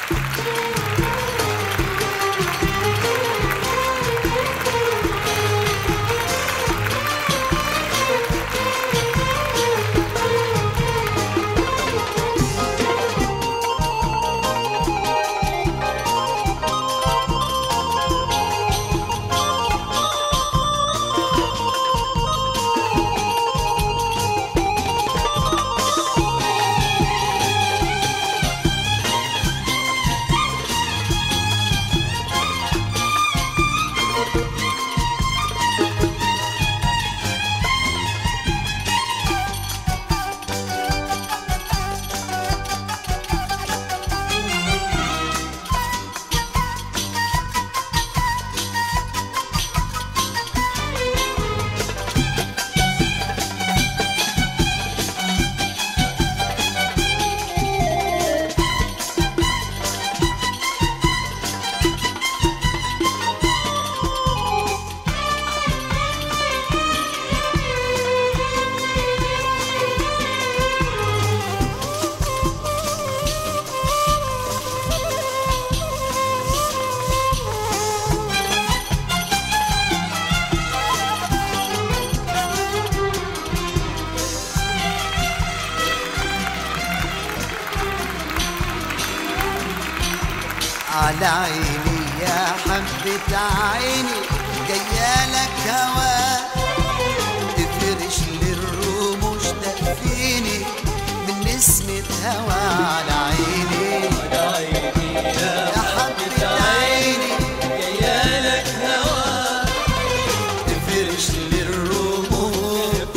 على عيني يا حبة عيني جايالك هوا تفرش للرموش تكفيني من نسمة هوا على عيني يا حبة عيني تفرش للرموش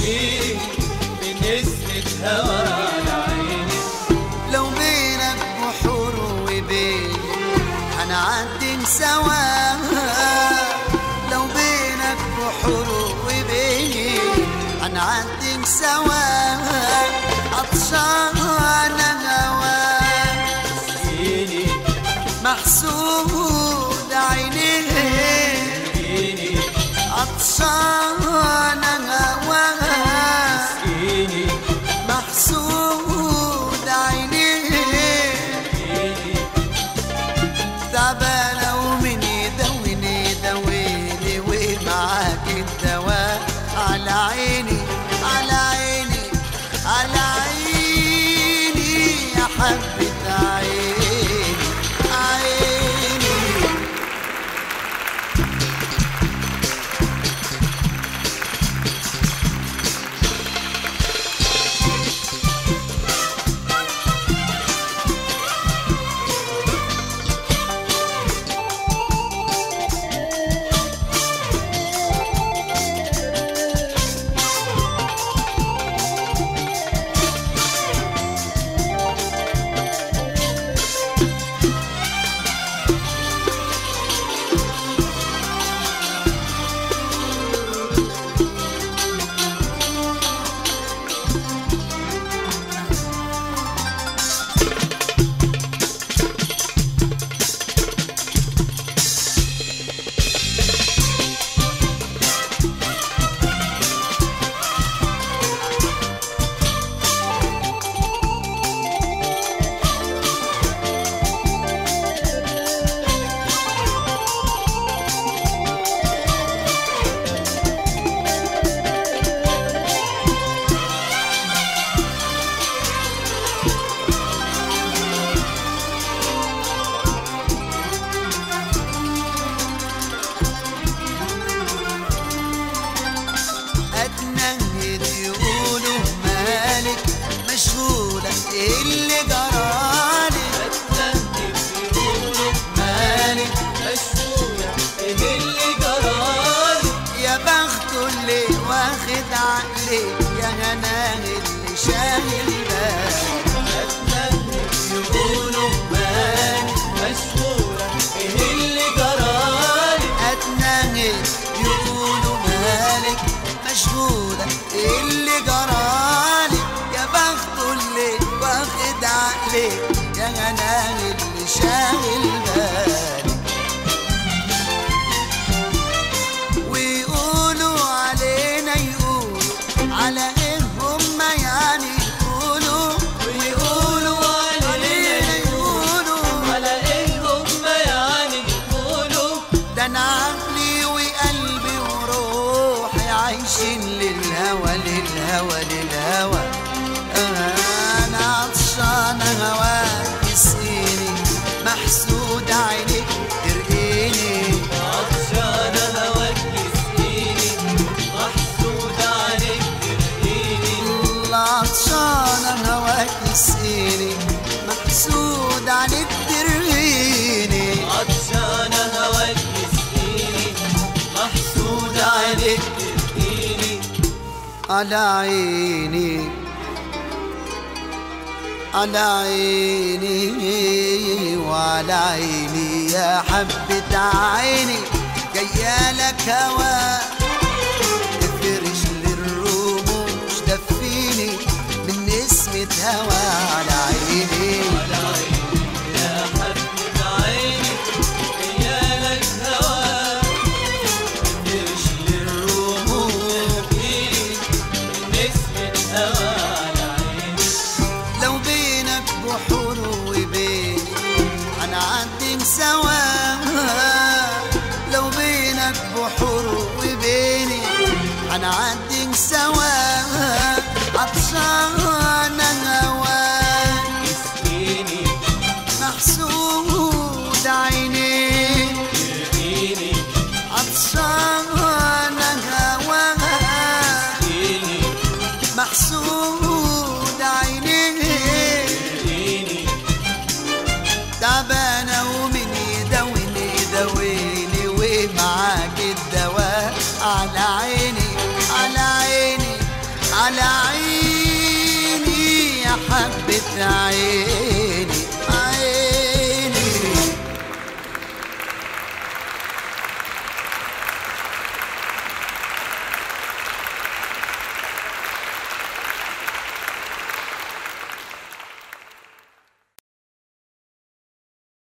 لو بينك بحور وبيني هنعدي سوا لو بينك بحور وبيني هنعدي سوا عطشان هوا محسود عينيه عطشان هوا محسود عينيه تعبانة ومن يدويني يدويني ومعاك الدواء على عيني على عيني على عيني يا حبة عيني عيني اتنهد يقولوا مالك مشغولة اللي جرالي مالك يا بخت اللي واخد عقلي يا هناه اللي شايل بالي يقولوا مالك اتنهد يقولوا مالك مشغولة اللي جرالي يا بخت اللي واخد عقلي يا هناه اللي شايل بالي ويقولوا علينا يقولوا على ايه هم يعني يقولوا ويقولوا علينا يقولوا عايشين للهوى للهوى للهوى انا عطشان هواك يسقيني محسود عينيك ترقيني عطشان هواك يسقيني محسود عليك ترقيني الله عطشان هواك يسقيني محسود عليك ترقيني عطشان هواك يسقيني محسود عليك ترقيني على عيني على عيني وعلى عيني يا حبة عيني جاية لك هوا تفرش للرموش دفيني من نسمة هوا على عيني يا حبة عيني جايالك هوا تفرش الرموش للرموش نسمة هوا على عيني لو بينك بحور وبيني هنعدي سوا لو بينك بحور وبيني هنعدي سوا عطشان هواك يسقيني محسود عيني ترقيني عطشان هواك يسقيني محسود عيني ترقيني تعبانة ومن يداويني يداويني ومعاك الدواء على عيني على عيني على عيني